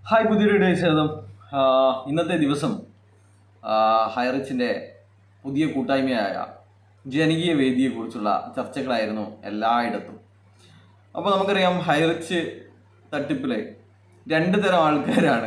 Hi പുതിയൊരു day സ്വാഗതം ആഹ് ഇന്നത്തെ ദിവസം ആഹ് ഹൈറിച്ചിൻ്റെ പുതിയ കൂട്ടായ്മയായ ജനകീയ വേദിയെക്കുറിച്ചുള്ള ചർച്ചകളായിരുന്നു എല്ലായിടത്തും അപ്പോൾ നമുക്കറിയാം ഹൈറിച്ച് തട്ടിപ്പിലെ രണ്ട് തരം ആൾക്കാരാണ്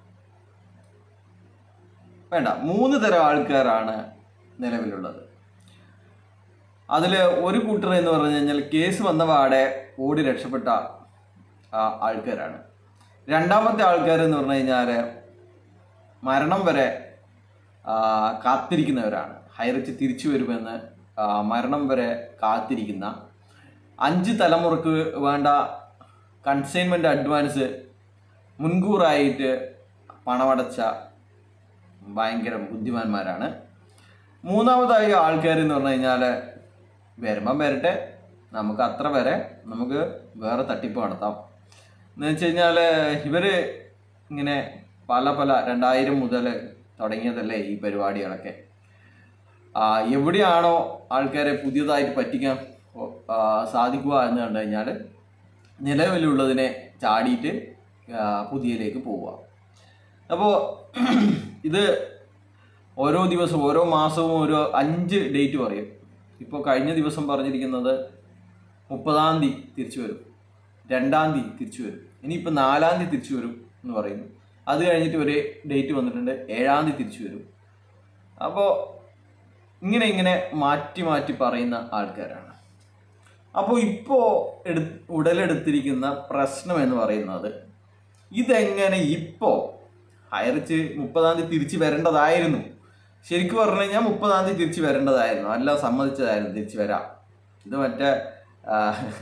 വേണ്ട മൂന്ന് തരം ആൾക്കാരാണ് നിലവിലുള്ളത് അതിൽ ഒരു കൂട്ടർ എന്ന് പറഞ്ഞു കഴിഞ്ഞാൽ കേസ് വന്ന പാടെ ഓടി രക്ഷപ്പെട്ട ആ, ആൾക്കാരാണ് രണ്ടാമത്തെ ആൾക്കാർ എന്ന് പറഞ്ഞു കഴിഞ്ഞാൽ മരണം വരെ ആ, കാത്തിരിക്കുന്നവരാണ് ഹൈറിച്ച് തിരിച്ചു വരുമെന്ന് ആ, മരണം വരെ കാത്തിരിക്കുന്ന അഞ്ച് തലമുറക്ക് വേണ്ട കൺസൈൻമെൻറ്റ് അഡ്വാൻസ് മുൻകൂറായിട്ട് പണമടച്ച ഭയങ്കര ബുദ്ധിമാന്മാരാണ് മൂന്നാമതായി ആൾക്കാർ എന്ന് പറഞ്ഞു കഴിഞ്ഞാൽ വരുമ്പം വരട്ടെ നമുക്ക് അത്ര വരെ നമുക്ക് വേറെ തട്ടിപ്പ് നടത്താം എന്ന് വെച്ച് കഴിഞ്ഞാൽ ഇവർ ഇങ്ങനെ പല പല രണ്ടായിരം മുതൽ തുടങ്ങിയതല്ലേ ഈ പരിപാടികളൊക്കെ ആ, എവിടെയാണോ ആൾക്കാരെ പുതിയതായിട്ട് പറ്റിക്കാൻ ആ, സാധിക്കുക എന്ന് കണ്ടു കഴിഞ്ഞാൽ നിലവിലുള്ളതിനെ ചാടിയിട്ട് ആ, പുതിയതിലേക്ക് പോവുക അപ്പോൾ ഇത് ഓരോ ദിവസവും ഓരോ മാസവും ഓരോ അഞ്ച് ഡേറ്റ് പറയും ഇപ്പോൾ കഴിഞ്ഞ ദിവസം പറഞ്ഞിരിക്കുന്നത് മുപ്പതാം തീയതി തിരിച്ചു വരും രണ്ടാം തീയതി തിരിച്ചു വരും ഇനിയിപ്പോൾ നാലാം തീയതി തിരിച്ചു വരും എന്ന് പറയുന്നു അത് കഴിഞ്ഞിട്ട് ഒരു ഡേറ്റ് വന്നിട്ടുണ്ട് ഏഴാം തീയതി തിരിച്ചു വരും അപ്പോൾ ഇങ്ങനെ ഇങ്ങനെ മാറ്റി മാറ്റി പറയുന്ന ആൾക്കാരാണ് അപ്പോൾ ഇപ്പോൾ എടു ഉടലെടുത്തിരിക്കുന്ന പ്രശ്നം എന്ന് പറയുന്നത് ഇതെങ്ങനെ ഇപ്പോൾ ഹയറിച്ച് മുപ്പതാം തീയതി തിരിച്ച് വരേണ്ടതായിരുന്നു ശരിക്കും പറഞ്ഞു കഴിഞ്ഞാൽ മുപ്പതാം തീയതി തിരിച്ച് വരേണ്ടതായിരുന്നു അല്ല സമ്മതിച്ചതായിരുന്നു തിരിച്ച് വരാം ഇത് മറ്റേ ആ,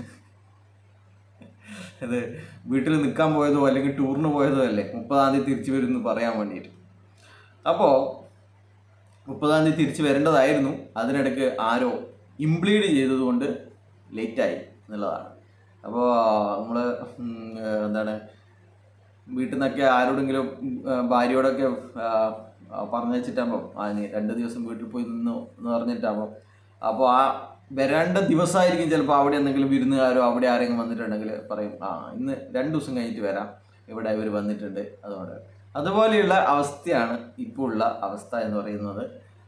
ഇത് വീട്ടിൽ നിൽക്കാൻ പോയതോ അല്ലെങ്കിൽ ടൂറിന് പോയതോ അല്ലേ മുപ്പതാം തീയതി തിരിച്ചു വരും എന്ന് പറയാൻ വേണ്ടിയിട്ട് അപ്പോൾ മുപ്പതാം തീയതി തിരിച്ചു വരേണ്ടതായിരുന്നു അതിനിടയ്ക്ക് ആരോ ഇംപ്ലീഡ് ചെയ്തതുകൊണ്ട് ലേറ്റായി എന്നുള്ളതാണ് അപ്പോൾ നമ്മൾ എന്താണ് വീട്ടിൽ നിന്നൊക്കെ ആരോടെങ്കിലും ഉം, ആ, ഭാര്യയോടൊക്കെ ആ, ആ, പറഞ്ഞു വെച്ചിട്ടാകുമ്പോൾ ആ നീ രണ്ട് ദിവസം വീട്ടിൽ പോയി നിന്നു എന്ന് പറഞ്ഞിട്ടാകുമ്പോൾ അപ്പോൾ ആ വരേണ്ട ദിവസമായിരിക്കും ചിലപ്പോൾ അവിടെ എന്തെങ്കിലും വിരുന്നുകാരോ അവിടെ ആരെങ്കിലും വന്നിട്ടുണ്ടെങ്കിൽ പറയും ആ ഇന്ന് രണ്ട് ദിവസം കഴിഞ്ഞിട്ട് വരാം ഇവിടെ ഇവർ വന്നിട്ടുണ്ട് അതുകൊണ്ട് അതുപോലെയുള്ള അവസ്ഥയാണ് ഇപ്പോൾ ഉള്ള അവസ്ഥ എന്ന് പറയുന്നത്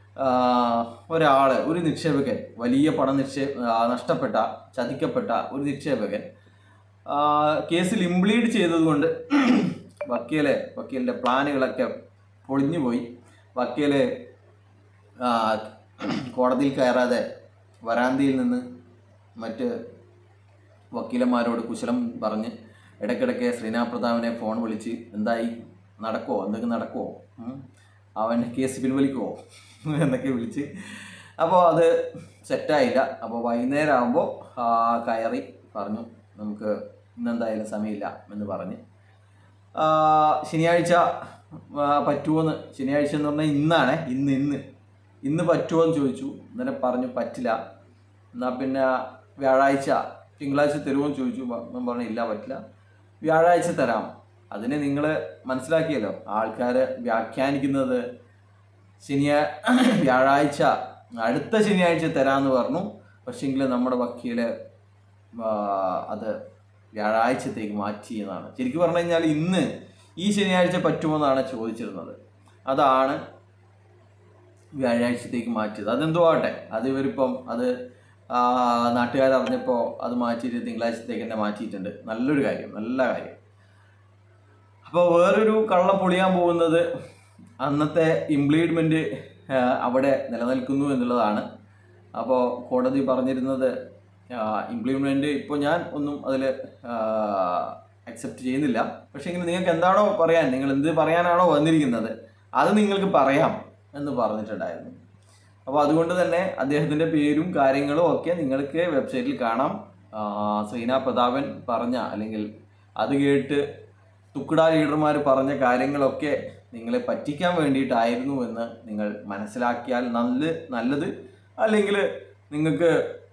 ഒരാൾ ഒരു നിക്ഷേപകൻ വലിയ പണം നിക്ഷേ ആ, നഷ്ടപ്പെട്ട ചതിക്കപ്പെട്ട ഒരു നിക്ഷേപകൻ ആ, കേസിൽ ഇംപ്ലീഡ് ചെയ്തതുകൊണ്ട് വക്കീലെ വക്കീലിൻ്റെ പ്ലാനുകളൊക്കെ പൊളിഞ്ഞു പോയി വക്കീല് ആ, കോടതിയിൽ കയറാതെ വരാന്തയിൽ നിന്ന് മറ്റ് വക്കീലന്മാരോട് കുശലം പറഞ്ഞ് ഇടയ്ക്കിടയ്ക്ക് ശ്രീനാഥ് പ്രതാപിനെ ഫോൺ വിളിച്ച് എന്തായി നടക്കുമോ എന്തൊക്കെ നടക്കുമോ ഉം? അവൻ കേസ് പിൻവലിക്കുമോ എന്നൊക്കെ വിളിച്ച് അപ്പോൾ അത് സെറ്റായില്ല അപ്പോൾ വൈകുന്നേരം ആകുമ്പോൾ കയറി പറഞ്ഞു നമുക്ക് ഇന്നെന്തായാലും സമയമില്ല എന്ന് പറഞ്ഞ് ആ, ശനിയാഴ്ച ആ, പറ്റുമോന്ന് ശനിയാഴ്ച എന്ന് പറഞ്ഞാൽ ഇന്നാണ് ഇന്ന് ഇന്ന് ഇന്ന് പറ്റുമോ എന്ന് ചോദിച്ചു ഇന്നലെ പറഞ്ഞു പറ്റില്ല എന്നാൽ പിന്നെ വ്യാഴാഴ്ച തിങ്കളാഴ്ച തരുമോ എന്ന് ചോദിച്ചു ഞാൻ പറഞ്ഞു ഇല്ല പറ്റില്ല വ്യാഴാഴ്ച തരാം അതിനെ നിങ്ങൾ മനസ്സിലാക്കിയല്ലോ ആൾക്കാർ വ്യാഖ്യാനിക്കുന്നത് ശനിയാ വ്യാഴാഴ്ച അടുത്ത ശനിയാഴ്ച തരാമെന്ന് പറഞ്ഞു പക്ഷേങ്കിൽ നമ്മുടെ വക്കീല് ആ, അത് വ്യാഴാഴ്ചത്തേക്ക് മാറ്റി എന്നാണ് ശരിക്കും പറഞ്ഞു കഴിഞ്ഞാൽ ഇന്ന് ഈ ശനിയാഴ്ച പറ്റുമോ എന്നാണ് ചോദിച്ചിരുന്നത് അതാണ് വ്യാഴാഴ്ചത്തേക്ക് മാറ്റിയത് അതെന്തോ ആവട്ടെ അത് ഇവരിപ്പം അത് നാട്ടുകാർ അറിഞ്ഞപ്പോൾ അത് മാറ്റിയിട്ട് തിങ്കളാഴ്ചത്തേക്ക് തന്നെ മാറ്റിയിട്ടുണ്ട് നല്ലൊരു കാര്യം നല്ല കാര്യം അപ്പോൾ വേറൊരു കള്ളം പൊളിയാൻ പോകുന്നത് അന്നത്തെ ഇംപ്ലീഡ്മെൻറ്റ് അവിടെ നിലനിൽക്കുന്നു എന്നുള്ളതാണ് അപ്പോൾ കോടതി പറഞ്ഞിരുന്നത് ഇംപ്ലിമെൻ്റ് ഇപ്പോൾ ഞാൻ ഒന്നും അതിൽ അക്സെപ്റ്റ് ചെയ്യുന്നില്ല പക്ഷേ ഇങ്ങനെ നിങ്ങൾക്ക് എന്താണോ പറയാൻ നിങ്ങൾ എന്ത് പറയാനാണോ വന്നിരിക്കുന്നത് അത് നിങ്ങൾക്ക് പറയാം എന്ന് പറഞ്ഞിട്ടുണ്ടായിരുന്നു അപ്പോൾ അതുകൊണ്ട് തന്നെ അദ്ദേഹത്തിൻ്റെ പേരും കാര്യങ്ങളും ഒക്കെ നിങ്ങൾക്ക് വെബ്സൈറ്റിൽ കാണാം ആ, ശ്രീനാഥ് പ്രതാപൻ പറഞ്ഞ അല്ലെങ്കിൽ അത് കേട്ട് തുക്കുട ലീഡർമാർ പറഞ്ഞ കാര്യങ്ങളൊക്കെ നിങ്ങളെ പറ്റിക്കാൻ വേണ്ടിയിട്ടായിരുന്നു എന്ന് നിങ്ങൾ മനസ്സിലാക്കിയാൽ നല്ല നല്ലത് അല്ലെങ്കിൽ നിങ്ങൾക്ക്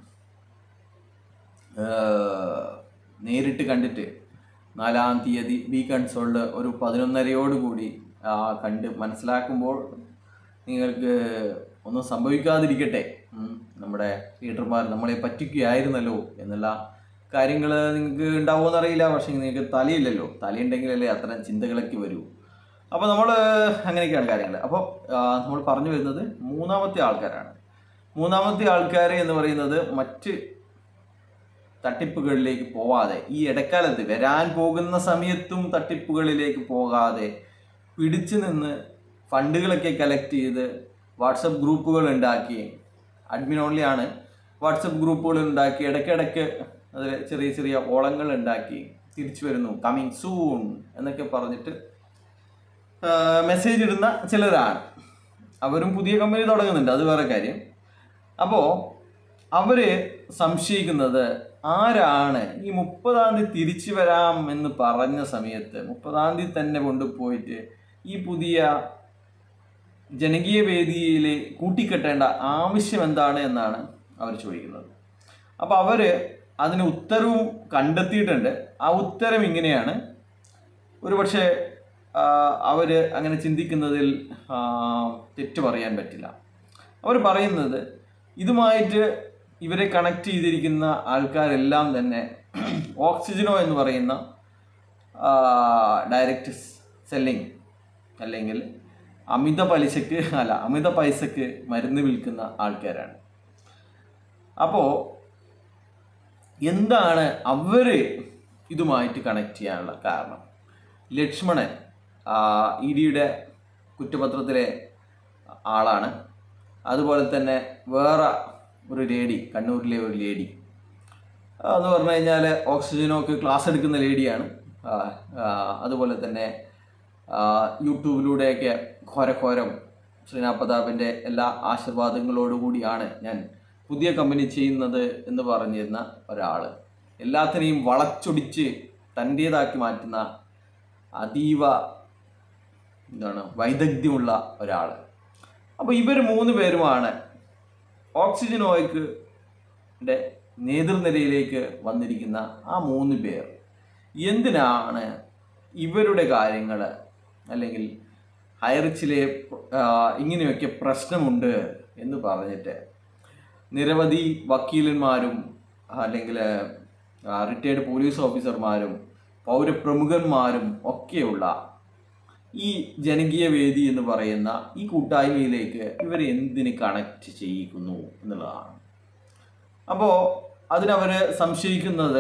ഏഹ്, നേരിട്ട് കണ്ടിട്ട് നാലാം തീയതി ബി കൺസോളിൽ ഒരു പതിനൊന്നരയോടുകൂടി ആ, കണ്ട് മനസ്സിലാക്കുമ്പോൾ നിങ്ങൾക്ക് ഒന്നും സംഭവിക്കാതിരിക്കട്ടെ ഉം. നമ്മുടെ ലീഡർമാർ നമ്മളെ പറ്റിക്കുകയായിരുന്നല്ലോ എന്നുള്ള കാര്യങ്ങൾ നിങ്ങൾക്ക് ഉണ്ടാവുമെന്ന് അറിയില്ല പക്ഷേ നിങ്ങൾക്ക് തലയില്ലല്ലോ തലയുണ്ടെങ്കിലല്ലേ അത്തരം ചിന്തകളൊക്കെ വരൂ അപ്പോൾ നമ്മൾ അങ്ങനെയൊക്കെയാണ് കാര്യങ്ങൾ അപ്പോൾ നമ്മൾ പറഞ്ഞു വരുന്നത് മൂന്നാമത്തെ ആൾക്കാരാണ് മൂന്നാമത്തെ ആൾക്കാർ എന്ന് പറയുന്നത് മറ്റ് തട്ടിപ്പുകളിലേക്ക് പോവാതെ ഈ ഇടക്കാലത്ത് വരാൻ പോകുന്ന സമയത്തും തട്ടിപ്പുകളിലേക്ക് പോകാതെ പിടിച്ചു നിന്ന് ഫണ്ടുകളൊക്കെ കളക്ട് ചെയ്ത് വാട്സപ്പ് ഗ്രൂപ്പുകൾ ഉണ്ടാക്കി അഡ്മിൻ ഓൺലി ആണ് വാട്സപ്പ് ഗ്രൂപ്പുകൾ ഉണ്ടാക്കി ഇടയ്ക്കിടയ്ക്ക് അതിൽ ചെറിയ ചെറിയ ഓളങ്ങൾ ഉണ്ടാക്കി തിരിച്ചു വരുന്നു കമ്മിങ് സൂൺ എന്നൊക്കെ പറഞ്ഞിട്ട് മെസ്സേജ് ഇടുന്ന ചിലരാണ് അവരും പുതിയ കമ്പനി തുടങ്ങുന്നുണ്ട് അത് വേറെ കാര്യം അപ്പോൾ അവർ സംശയിക്കുന്നത് ആരാണ് ഈ മുപ്പതാം തീയതി തിരിച്ചു വരാം എന്ന് പറഞ്ഞ സമയത്ത് മുപ്പതാം തീയതി തന്നെ കൊണ്ടുപോയിട്ട് ഈ പുതിയ ജനകീയ വേദിയിൽ കൂട്ടിക്കെട്ടേണ്ട ആവശ്യം എന്താണ് എന്നാണ് അവർ ചോദിക്കുന്നത് അപ്പോൾ അവർ അതിന് ഉത്തരവും കണ്ടെത്തിയിട്ടുണ്ട് ആ ഉത്തരം ഇങ്ങനെയാണ് ഒരുപക്ഷെ അവർ അങ്ങനെ ചിന്തിക്കുന്നതിൽ ആ, തെറ്റ് പറയാൻ പറ്റില്ല അവർ പറയുന്നത് ഇതുമായിട്ട് ഇവരെ കണക്ട് ചെയ്തിരിക്കുന്ന ആൾക്കാരെല്ലാം തന്നെ ഓക്സിജനോ എന്ന് പറയുന്ന ഡയറക്റ്റ് സെല്ലിങ് അല്ലെങ്കിൽ അമിത പലിശക്ക് അല്ല അമിത പൈസക്ക് മരുന്ന് വിൽക്കുന്ന ആൾക്കാരാണ് അപ്പോൾ എന്താണ് അവർ ഇതുമായിട്ട് കണക്ട് ചെയ്യാനുള്ള കാരണം ലക്ഷ്മണൻ ഇ ഡിയുടെ കുറ്റപത്രത്തിലെ ആളാണ് അതുപോലെ തന്നെ വേറെ ഒരു ലേഡി കണ്ണൂരിലെ ഒരു ലേഡി എന്ന് പറഞ്ഞു കഴിഞ്ഞാൽ ഓക്സിജനൊക്കെ ക്ലാസ് എടുക്കുന്ന ലേഡിയാണ് ആ, ആ, അതുപോലെ തന്നെ ആ, യൂട്യൂബിലൂടെയൊക്കെ ഘോരഘോരം ശ്രീനാഥ് പ്രതാപിൻ്റെ എല്ലാ ആശീർവാദങ്ങളോടുകൂടിയാണ് ഞാൻ പുതിയ കമ്പനി ചെയ്യുന്നത് എന്ന് പറഞ്ഞിരുന്ന ഒരാൾ എല്ലാത്തിനെയും വളച്ചൊടിച്ച് തൻ്റേതാക്കി മാറ്റുന്ന അതീവ എന്താണ് വൈദഗ്ധ്യമുള്ള ഒരാൾ അപ്പോൾ ഇവർ മൂന്ന് പേരുമാണ് ഓക്സിജൻ ഓയ്ക്ക് ന്റെ നേതൃനിരയിലേക്ക് വന്നിരിക്കുന്ന ആ മൂന്ന് പേർ എന്തിനാണ് ഇവരുടെ കാര്യങ്ങൾ അല്ലെങ്കിൽ ഹൈറിച്ചിലെ ആ, ഇങ്ങനെയൊക്കെ പ്രശ്നമുണ്ട് എന്ന് പറഞ്ഞിട്ട് നിരവധി വക്കീലന്മാരും അല്ലെങ്കിൽ റിട്ടയർഡ് പോലീസ് ഓഫീസർമാരും പൗരപ്രമുഖന്മാരും ഒക്കെയുള്ള ഈ ജനകീയ വേദി എന്ന് പറയുന്ന ഈ കൂട്ടായ്മയിലേക്ക് ഇവർ എന്തിന് കണക്ട് ചെയ്യിക്കുന്നു എന്നുള്ളതാണ് അപ്പോൾ അതിനവർ സംശയിക്കുന്നത്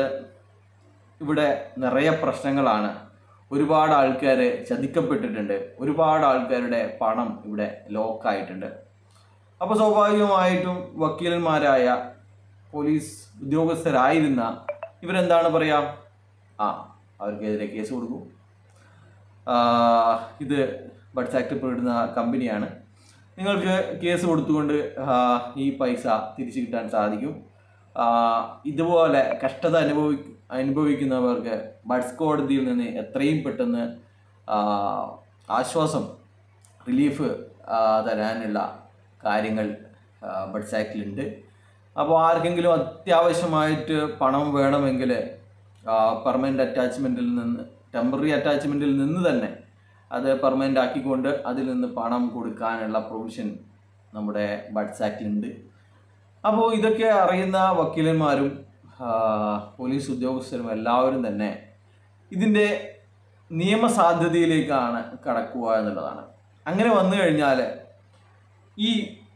ഇവിടെ നിറയെ പ്രശ്നങ്ങളാണ് ഒരുപാട് ആൾക്കാർ ചതിക്കപ്പെട്ടിട്ടുണ്ട് ഒരുപാട് ആൾക്കാരുടെ പണം ഇവിടെ ലോക്കായിട്ടുണ്ട് അപ്പോൾ സ്വാഭാവികമായിട്ടും വക്കീലന്മാരായ പോലീസ് ഉദ്യോഗസ്ഥരായിരുന്ന ഇവരെന്താണ് പറയുക ആ അവർക്കെതിരെ കേസ് കൊടുക്കും ആ, ഇത് ബഡ്സ് ആക്ട് പെടുന്ന കമ്പനിയാണ് നിങ്ങൾക്ക് കേസ് കൊടുത്തുകൊണ്ട് ആ, ഈ പൈസ തിരിച്ചു കിട്ടാൻ സാധിക്കും ആ, ഇതുപോലെ കഷ്ടത അനുഭവി അനുഭവിക്കുന്നവർക്ക് ബഡ്സ് കോടതിയിൽ നിന്ന് എത്രയും പെട്ടെന്ന് ആ, ആശ്വാസം റിലീഫ് ആ, തരാനുള്ള കാര്യങ്ങൾ ആ, ബഡ്സ് ആക്ടിലുണ്ട് അപ്പോൾ ആർക്കെങ്കിലും അത്യാവശ്യമായിട്ട് പണം വേണമെങ്കിൽ പെർമനൻ്റ് അറ്റാച്ച്മെൻറ്റിൽ നിന്ന് ടെമ്പററി അറ്റാച്ച്മെൻറ്റിൽ നിന്ന് തന്നെ അത് പെർമനൻ്റ് ആക്കിക്കൊണ്ട് അതിൽ നിന്ന് പണം കൊടുക്കാനുള്ള പ്രൊവിഷൻ നമ്മുടെ ബഡ്സ് ആക്ടിലുണ്ട് അപ്പോൾ ഇതൊക്കെ അറിയുന്ന വക്കീലന്മാരും ആ, പോലീസ് ഉദ്യോഗസ്ഥരും എല്ലാവരും തന്നെ ഇതിൻ്റെ നിയമസാധ്യതയിലേക്കാണ് കടക്കുക എന്നുള്ളതാണ് അങ്ങനെ വന്നു കഴിഞ്ഞാൽ ഈ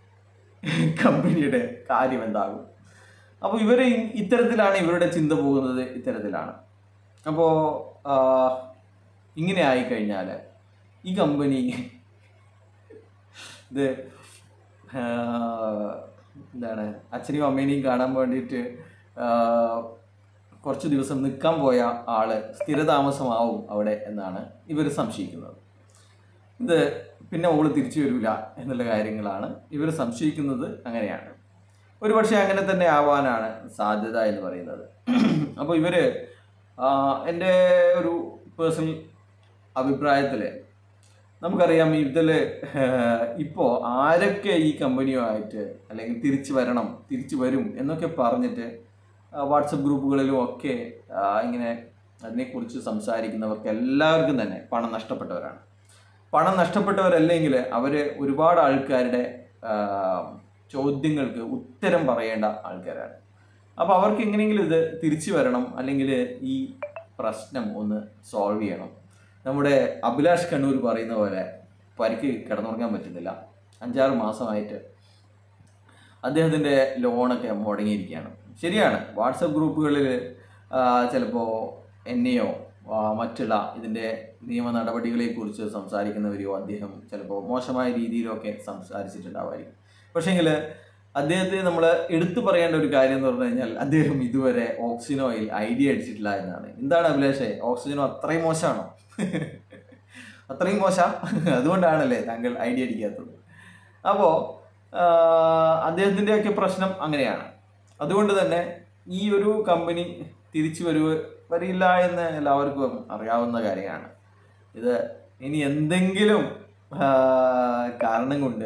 കമ്പനിയുടെ കാര്യം എന്താകും അപ്പോൾ ഇവർ ഇത്തരത്തിലാണ് ഇവരുടെ ചിന്ത പോകുന്നത് ഇത്തരത്തിലാണ് അപ്പോൾ ഇങ്ങനെ ആയിക്കഴിഞ്ഞാൽ ഈ കമ്പനി ഇത് ആ, എന്താണ് അച്ഛനെയും അമ്മേനെയും കാണാൻ വേണ്ടിയിട്ട് ആ, കുറച്ച് ദിവസം നിൽക്കാൻ പോയ ആള് സ്ഥിരതാമസമാവും അവിടെ എന്നാണ് ഇവർ സംശയിക്കുന്നത് ഇത് പിന്നെ ഓള് തിരിച്ചു വരില്ല എന്നുള്ള കാര്യങ്ങളാണ് ഇവർ സംശയിക്കുന്നത് അങ്ങനെയാണ് ഒരു പക്ഷേ അങ്ങനെ തന്നെ ആവാനാണ് സാധ്യത എന്ന് പറയുന്നത് അപ്പോൾ ഇവർ എൻ്റെ ഒരു പേഴ്സണൽ അഭിപ്രായത്തിൽ നമുക്കറിയാം ഇതിൽ ഇപ്പോൾ ആരൊക്കെ ഈ കമ്പനിയുമായിട്ട് അല്ലെങ്കിൽ തിരിച്ചു വരണം തിരിച്ചു വരും എന്നൊക്കെ പറഞ്ഞിട്ട് വാട്സപ്പ് ഗ്രൂപ്പുകളിലും ഒക്കെ ആ, ഇങ്ങനെ അതിനെക്കുറിച്ച് സംസാരിക്കുന്നവർക്ക് എല്ലാവർക്കും തന്നെ പണം നഷ്ടപ്പെട്ടവരാണ് പണം നഷ്ടപ്പെട്ടവരല്ലെങ്കിൽ അവർ ഒരുപാട് ആൾക്കാരുടെ ആ, ചോദ്യങ്ങൾക്ക് ഉത്തരം പറയേണ്ട ആൾക്കാരാണ് അപ്പോൾ അവർക്ക് എങ്ങനെയെങ്കിലും ഇത് തിരിച്ചു വരണം അല്ലെങ്കിൽ ഈ പ്രശ്നം ഒന്ന് സോൾവ് ചെയ്യണം നമ്മുടെ അഭിലാഷ് കണ്ണൂർ പറയുന്ന പോലെ പരിക്ക് കിടന്നുറങ്ങാൻ പറ്റുന്നില്ല അഞ്ചാറ് മാസമായിട്ട് അദ്ദേഹത്തിൻ്റെ ലോണൊക്കെ മുടങ്ങിയിരിക്കുകയാണ് ശരിയാണ് വാട്സപ്പ് ഗ്രൂപ്പുകളിൽ ചിലപ്പോൾ എന്നെയോ ആ, മറ്റുള്ള ഇതിൻ്റെ നിയമ നടപടികളെക്കുറിച്ച് സംസാരിക്കുന്നവരെയോ അദ്ദേഹം ചിലപ്പോൾ മോശമായ രീതിയിലൊക്കെ സംസാരിച്ചിട്ടുണ്ടാവുമായിരിക്കും പക്ഷേങ്കിൽ അദ്ദേഹത്തെ നമ്മൾ എടുത്തു പറയേണ്ട ഒരു കാര്യം എന്ന് പറഞ്ഞു കഴിഞ്ഞാൽ അദ്ദേഹം ഇതുവരെ ഓക്സിജനോയിൽ ഐഡിയ അടിച്ചിട്ടില്ല എന്നാണ് എന്താണ് അഭിലാഷേ ഓക്സിജനോ അത്രയും മോശമാണോ അത്രയും മോശം അതുകൊണ്ടാണല്ലേ താങ്കൾ ഐഡിയ അടിക്കാത്തത് അപ്പോൾ അദ്ദേഹത്തിൻ്റെയൊക്കെ പ്രശ്നം അങ്ങനെയാണ് അതുകൊണ്ട് തന്നെ ഈ ഒരു കമ്പനി തിരിച്ചു വരുവ വരില്ല എന്ന് എല്ലാവർക്കും അറിയാവുന്ന കാര്യമാണ് ഇത് ഇനി എന്തെങ്കിലും ആ, കാരണം കൊണ്ട്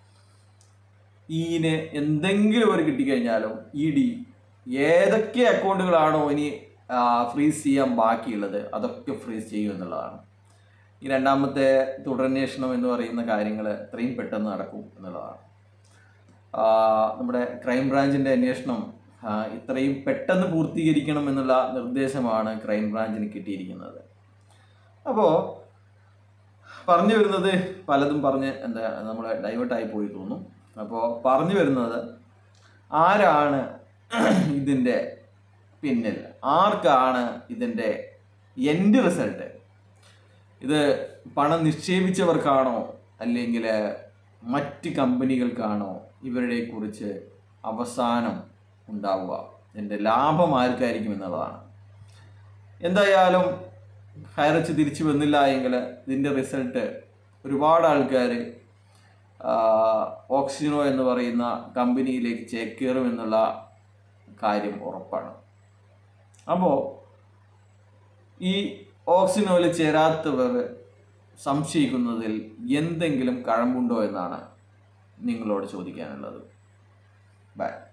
ഈന് എന്തെങ്കിലും ഒരു കിട്ടിക്കഴിഞ്ഞാലും ഇ ഡി ഏതൊക്കെ അക്കൗണ്ടുകളാണോ ഇനി ഫ്രീസ് ചെയ്യാൻ ബാക്കിയുള്ളത് അതൊക്കെ ഫ്രീസ് ചെയ്യും എന്നുള്ളതാണ് ഈ രണ്ടാമത്തെ തുടരന്വേഷണം എന്ന് പറയുന്ന കാര്യങ്ങൾ എത്രയും പെട്ടെന്ന് നടക്കും എന്നുള്ളതാണ് ആ, നമ്മുടെ ക്രൈം ബ്രാഞ്ചിൻ്റെ അന്വേഷണം ആ, ഇത്രയും പെട്ടെന്ന് പൂർത്തീകരിക്കണം എന്നുള്ള നിർദ്ദേശമാണ് ക്രൈം ബ്രാഞ്ചിന് കിട്ടിയിരിക്കുന്നത് അപ്പോൾ പറഞ്ഞു വരുന്നത് പലതും പറഞ്ഞ് എന്താ നമ്മൾ ഡൈവേർട്ടായി പോയി തോന്നും അപ്പോൾ പറഞ്ഞു വരുന്നത് ആരാണ് ഇതിൻ്റെ പിന്നിൽ ആർക്കാണ് ഇതിൻ്റെ എൻഡ് റിസൾട്ട് ഇത് പണം നിക്ഷേപിച്ചവർക്കാണോ അല്ലെങ്കിൽ മറ്റ് കമ്പനികൾക്കാണോ ഇവരുടെ കുറിച്ച് അവസാനം ഉണ്ടാവുക ഇതിൻ്റെ ലാഭം ആർക്കായിരിക്കും എന്നുള്ളതാണ് എന്തായാലും ഹൈറച്ച് തിരിച്ചു വന്നില്ല എങ്കിൽ ഇതിൻ്റെ റിസൾട്ട് ഒരുപാട് ആൾക്കാർ ഓക്സിജനോ എന്ന് പറയുന്ന കമ്പനിയിലേക്ക് ചേക്കേറും എന്നുള്ള കാര്യം ഉറപ്പാണ് അപ്പോൾ ഈ ഓക്സിജനോയിൽ ചേരാത്തവർ സംശയിക്കുന്നതിൽ എന്തെങ്കിലും കഴമ്പുണ്ടോ എന്നാണ് നിങ്ങളോട് ചോദിക്കാനുള്ളത് ബൈ